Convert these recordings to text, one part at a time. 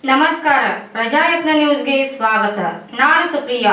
ನಮಸ್ಕಾರ ಪ್ರಜಾಯತ್ನ ನ್ಯೂಸ್ಗೆ ಸ್ವಾಗತ ನಾನು ಸುಪ್ರಿಯಾ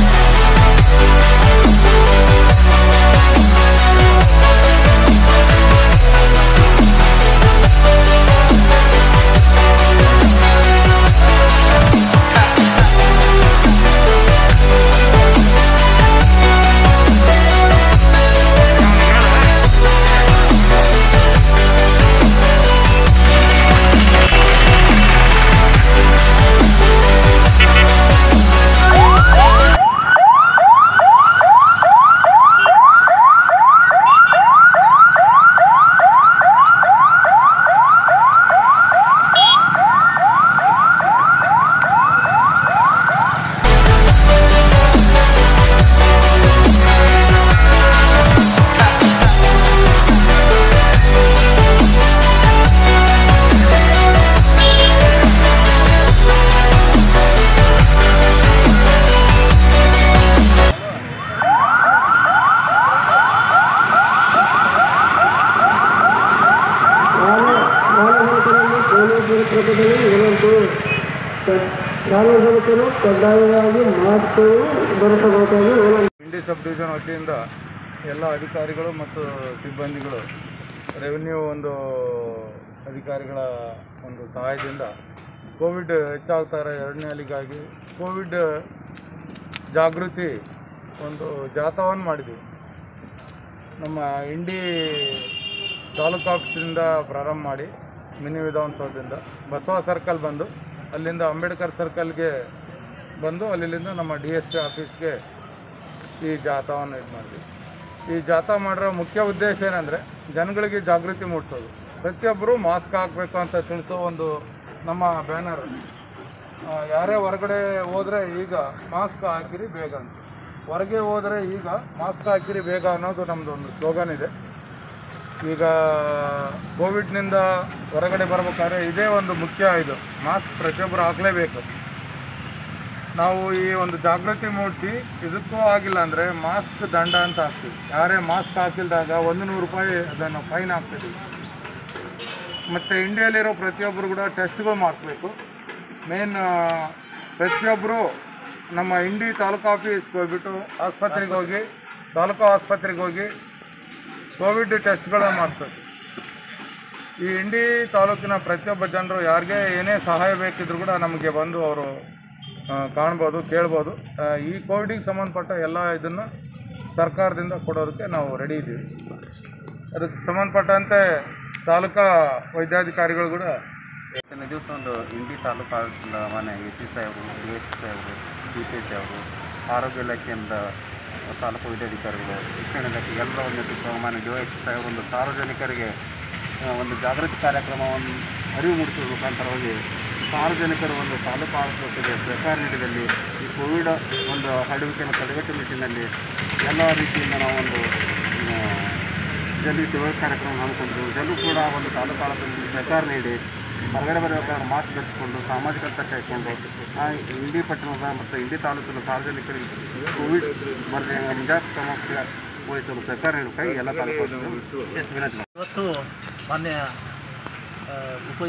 ನಾಗರಿಕರಲ್ಲಿ ಪೊಲೀಸರ ಪ್ರತಿಗಳು ಇವರಂತೂ ನಾಗರಿಕರು ಕಡ್ಡಾಯವಾಗಿ ಮಾಸ್ಕ್ ಧರಿಸಬೇಕಾಗಿ ವಿನಂತಿ. ಇಂಡಿ ಸಬ್ ಡಿವಿಷನ್ ವತಿಯಿಂದ ಎಲ್ಲ ಅಧಿಕಾರಿಗಳು ಮತ್ತು ಸಿಬ್ಬಂದಿಗಳು ರೆವಿನ್ಯೂ ಒಂದು ಅಧಿಕಾರಿಗಳ ಒಂದು ಸಹಾಯದಿಂದ ಕೋವಿಡ್ ಹೆಚ್ಚಾಗ್ತಾ ಇರೋ ಎರಡನೇ ಅಲಿಗಾಗಿ ಕೋವಿಡ್ ಜಾಗೃತಿ ಒಂದು ಜಾಥಾವನ್ನು ಮಾಡಿದ್ವಿ ನಮ್ಮ ಇಂಡಿ ತಾಲೂಕು ಆಫೀಸಿಂದ ಪ್ರಾರಂಭ ಮಾಡಿ ಮಿನಿ ವಿಧಾನಸೌಧದಿಂದ ಬಸವ ಸರ್ಕಲ್ ಬಂದು ಅಲ್ಲಿಂದ ಅಂಬೇಡ್ಕರ್ ಸರ್ಕಲ್ಗೆ ಬಂದು ಅಲ್ಲಿಂದ ನಮ್ಮ ಡಿ ಎಸ್ ಪಿ ಆಫೀಸ್ಗೆ ಈ ಜಾಥಾವನ್ನು ಇದು ಮಾಡಿದ್ವಿ ಈ ಜಾಥಾ ಮಾಡಿರೋ ಮುಖ್ಯ ಉದ್ದೇಶ ಏನಂದರೆ ಜನಗಳಿಗೆ ಜಾಗೃತಿ ಮೂಡಿಸೋದು ಪ್ರತಿಯೊಬ್ಬರು ಮಾಸ್ಕ್ ಹಾಕಬೇಕು ಅಂತ ತಿಳಿಸೋ ಒಂದು ನಮ್ಮ ಬ್ಯಾನರ್ ಆ, ಯಾರೇ ಹೊರಗಡೆ ಹೋದರೆ ಈಗ ಮಾಸ್ಕ್ ಹಾಕಿರಿ ಬೇಗ ಅಂತ ಹೊರಗೆ ಹೋದರೆ ಈಗ ಮಾಸ್ಕ್ ಹಾಕಿರಿ ಬೇಗ ಅನ್ನೋದು ನಮ್ಮದು ಒಂದು ಸ್ಲೋಗನ್ ಇದೆ ಈಗ ಕೋವಿಡ್ನಿಂದ ಹೊರಗಡೆ ಬರ್ಬೇಕಾದ್ರೆ ಇದೇ ಒಂದು ಮುಖ್ಯ ಇದು ಮಾಸ್ಕ್ ಪ್ರತಿಯೊಬ್ಬರು ಹಾಕಲೇಬೇಕು ನಾವು ಈ ಒಂದು ಜಾಗೃತಿ ಮೂಡಿಸಿ ಇದಕ್ಕೂ ಆಗಿಲ್ಲ ಅಂದರೆ ಮಾಸ್ಕ್ ದಂಡ ಅಂತ ಹಾಕ್ತೀವಿ ಯಾರೇ ಮಾಸ್ಕ್ ಹಾಕಿಲ್ದಾಗ ಒಂದು ನೂರು ರೂಪಾಯಿ ಅದನ್ನು ಫೈನ್ ಹಾಕ್ತಿದ್ದೀವಿ ಮತ್ತು ಇಂಡಿಯಾಲಿರೋ ಪ್ರತಿಯೊಬ್ಬರು ಕೂಡ ಟೆಸ್ಟ್ಗಳು ಮಾಡಿಸ್ಬೇಕು ಮೇನ್ ಪ್ರತಿಯೊಬ್ಬರು ನಮ್ಮ ಇಂಡಿ ತಾಲೂಕು ಆಫೀಸ್ಗೆ ಹೋಗ್ಬಿಟ್ಟು ಆಸ್ಪತ್ರೆಗೆ ಹೋಗಿ ತಾಲೂಕು ಆಸ್ಪತ್ರೆಗೆ ಹೋಗಿ ಕೋವಿಡ್ ಟೆಸ್ಟ್ಗಳನ್ನು ಮಾಡಿಸ್ಬೇಕು ಈ ಇಂಡಿ ತಾಲೂಕಿನ ಪ್ರತಿಯೊಬ್ಬ ಜನರು ಯಾರಿಗೆ ಏನೇ ಸಹಾಯ ಬೇಕಿದ್ರು ಕೂಡ ನಮಗೆ ಬಂದು ಅವರು ಆ, ಕಾಣ್ಬೋದು ಕೇಳ್ಬೋದು ಆ, ಈ ಕೋವಿಡಿಗೆ ಸಂಬಂಧಪಟ್ಟ ಎಲ್ಲ ಇದನ್ನು ಸರ್ಕಾರದಿಂದ ಕೊಡೋದಕ್ಕೆ ನಾವು ರೆಡಿ ಇದ್ದೀವಿ ಅದಕ್ಕೆ ಸಂಬಂಧಪಟ್ಟಂತೆ ತಾಲೂಕಾ ವೈದ್ಯಾಧಿಕಾರಿಗಳು ಕೂಡ ಇವತ್ತಿನ ದಿವಸ ಒಂದು ಇಂಡಿ ತಾಲೂಕು ಆಡಳಿತದ ಮನೆ ಎ ಸಿ ಸಾಹೇಬರು ಡಿ ಎಸ್ ಪಿ ಸಾಹೇಬರು ಸಿ ಪಿ ಎಸ್ ಸಾಹೇಬರು ಆರೋಗ್ಯ ಇಲಾಖೆಯಿಂದ ತಾಲೂಕು ವೈದ್ಯಾಧಿಕಾರಿಗಳು ಶಿಕ್ಷಣ ಇಲಾಖೆ ಎಲ್ಲರ ಒಂದು ನೇತೃತ್ವ ಮಾನ್ಯ ಡಿ ಎಸ್ ಪಿ ಸಾಹೇಬರು ಒಂದು ಸಾರ್ವಜನಿಕರಿಗೆ ಆ, ಒಂದು ಜಾಗೃತಿ ಕಾರ್ಯಕ್ರಮವನ್ನು ಅರಿವು ಮೂಡಿಸುವ ಮುಖಾಂತರವಾಗಿ ಸಾರ್ವಜನಿಕರು ಒಂದು ತಾಲೂಕು ಆಡಳಿತಕ್ಕೆ ಸಹಕಾರ ನೀಡಿದಲ್ಲಿ ಈ ಕೋವಿಡ್ ಒಂದು ಹರಡುವಿಕೆಯನ್ನು ತಡೆಗಟ್ಟುವ ನಿಟ್ಟಿನಲ್ಲಿ ಎಲ್ಲ ರೀತಿಯಿಂದ ನಾವು ಒಂದು ಆ, ಜನರಿಗೆ ತಿಳುವಳಿಕೆ ಕಾರ್ಯಕ್ರಮ ಹಮ್ಮಿಕೊಂಡಿದ್ದು ಜನರು ಕೂಡ ಒಂದು ತಾಲೂಕು ಆಡಳಿತದಲ್ಲಿ ಸಹಕಾರ ನೀಡಿ ಹೊರಗಡೆ ಬರಬೇಕಾದ್ರೆ ಮಾಸ್ಕ್ ಧರಿಸಿಕೊಂಡು ಸಾಮಾಜಿಕ ಅಂತರ ಕಾಯ್ಕೊಂಡು ಆ ಇಂಡಿ ಪಟ್ಟಣದ ಮತ್ತು ಇಂಡಿ ತಾಲೂಕಿನ ಸಾರ್ವಜನಿಕರಿಗೆ ಕೋವಿಡ್ ಬರದೆ ಮುಂಜಾಗ್ರತಾ ಕ್ರಮ ವಹಿಸಲು ಸಹಕಾರ ನೀಡಬೇಕಾಗಿ ಎಲ್ಲ ತಾಲೂಕು ವಿನಂತಿ ಇವತ್ತು ಮಾನ್ಯ ಆ,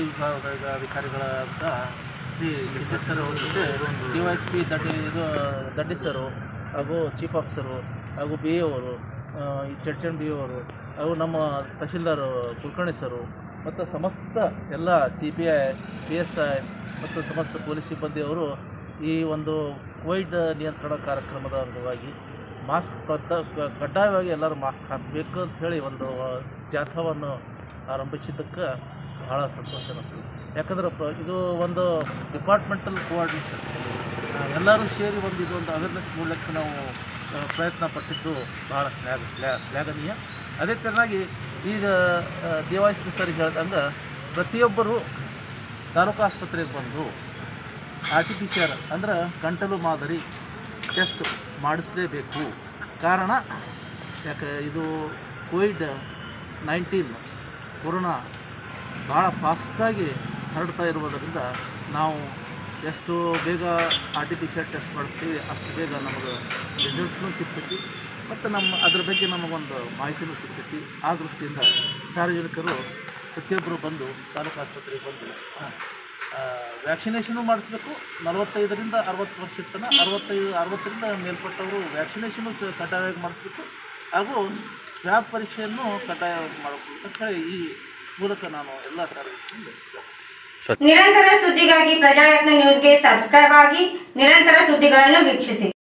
ಉಪವಿಭಾಗಾಧಿಕಾರಿಗಳಾದ ಶ್ರೀ ಸಿದ್ದೇಶ್ವರ ಅವ್ರ ಜೊತೆ D Y S P Daddi ಇದು ದಡ್ಡಿ ಸರು ಹಾಗೂ ಚೀಫ್ ಆಫೀಸರು ಹಾಗೂ ಬಿ ಎ ಅವರು ಈ ಚಡ್ಚಣ್ ಬಿ ಎ ಅವರು ಹಾಗೂ ನಮ್ಮ ತಹಶೀಲ್ದಾರ್ ಕುಲಕರ್ಣಿ ಸರು ಮತ್ತು ಸಮಸ್ತ ಎಲ್ಲ C P I P S I ಮತ್ತು ಸಮಸ್ತ ಪೊಲೀಸ್ ಸಿಬ್ಬಂದಿಯವರು ಈ ಒಂದು ಕೋವಿಡ್ ನಿಯಂತ್ರಣ ಕಾರ್ಯಕ್ರಮದ ಅಂಗವಾಗಿ ಮಾಸ್ಕ್ ಬದ್ಧ ಕ- ಕಡ್ಡಾಯವಾಗಿ ಎಲ್ಲರೂ ಮಾಸ್ಕ್ ಹಾಕಬೇಕು ಅಂತ ಹೇಳಿ ಒಂದು ಜಾಥಾವನ್ನು ಆರಂಭಿಸಿದ್ದಕ್ಕೆ ಭಾಳ ಸಂತೋಷ ಅನ್ನಿಸ್ತದೆ ಯಾಕಂದ್ರೆ ಪ ಇದು ಒಂದು ಡಿಪಾರ್ಟ್ಮೆಂಟಲ್ ಕೋಆರ್ಡಿನೇಷನ್ ಎಲ್ಲರೂ ಸೇರಿ ಒಂದು ಇದೊಂದು ಅವೇರ್ನೆಸ್ ಮೂಡಲಿಕ್ಕೆ ನಾವು ಆ, ಪ್ರಯತ್ನ ಪಟ್ಟಿದ್ದು ಭಾಳ ಶ್ಲಾಘ ಶ್ಲಾ- ಶ್ಲಾಘನೀಯ ಅದೇ ಥರನಾಗಿ ಈಗ D Y S P sir ಹೇಳ್ದಂಗೆ ಪ್ರತಿಯೊಬ್ಬರು ತಾಲೂಕು ಆಸ್ಪತ್ರೆಗೆ ಬಂದು R T P C R ಅಂದ್ರೆ ಗಂಟಲು ಮಾದರಿ ಟೆಸ್ಟ್ ಮಾಡಿಸಲೇಬೇಕು ಕಾರಣ ಯಾಕೆ ಇದು ಕೋವಿಡ್ ನೈನ್ಟೀನ್ ಕೊರೋನಾ ಭಾಳ ಫಾಸ್ಟಾಗಿ ಹರಡ್ತಾ ಇರುವುದರಿಂದ ನಾವು ಎಷ್ಟು ಬೇಗ R T P C R test ಮಾಡಿಸ್ತೀವಿ ಅಷ್ಟು ಬೇಗ ನಮಗೆ ರಿಸಲ್ಟ್ನೂ ಸಿಗ್ತೈತಿ ಮತ್ತು ನಮ್ಮ ಅದ್ರ ಬಗ್ಗೆ ನಮಗೊಂದು ಮಾಹಿತಿನೂ ಸಿಗ್ತೈತಿ ಆ ದೃಷ್ಟಿಯಿಂದ ಸಾರ್ವಜನಿಕರು ಪ್ರತಿಯೊಬ್ಬರು ಬಂದು ತಾಲೂಕು ಆಸ್ಪತ್ರೆಗೆ ಬಂದು ವ್ಯಾಕ್ಸಿನೇಷನು ಮಾಡಿಸ್ಬೇಕು ನಲವತ್ತೈದರಿಂದ ಅರವತ್ತು ವರ್ಷದ ತನಕ ಅರವತ್ತೈದು ಅರವತ್ತರಿಂದ ಮೇಲ್ಪಟ್ಟವರು ವ್ಯಾಕ್ಸಿನೇಷನು ಸ- ಕಡ್ಡಾಯವಾಗಿ ಮಾಡಿಸ್ಬೇಕು ಹಾಗೂ ಸ್ವ್ಯಾಬ್ ಪರೀಕ್ಷೆಯನ್ನು ಕಡ್ಡಾಯವಾಗಿ ಮಾಡಬೇಕು ಅಂತ ಹೇಳಿ ಈ ಮೂಲಕ ನಾನು ಎಲ್ಲ ಸಾರ್ವಜನಿಕರಿಗೆ ನಿರಂತರ ಸುದ್ದಿಗಾಗಿ ಪ್ರಜಾಯತ್ನ ನ್ಯೂಸ್ಗೆ ಸಬ್ಸ್ಕ್ರೈಬ್ ಆಗಿ ನಿರಂತರ ಸುದ್ದಿಗಳನ್ನು ವೀಕ್ಷಿಸಿ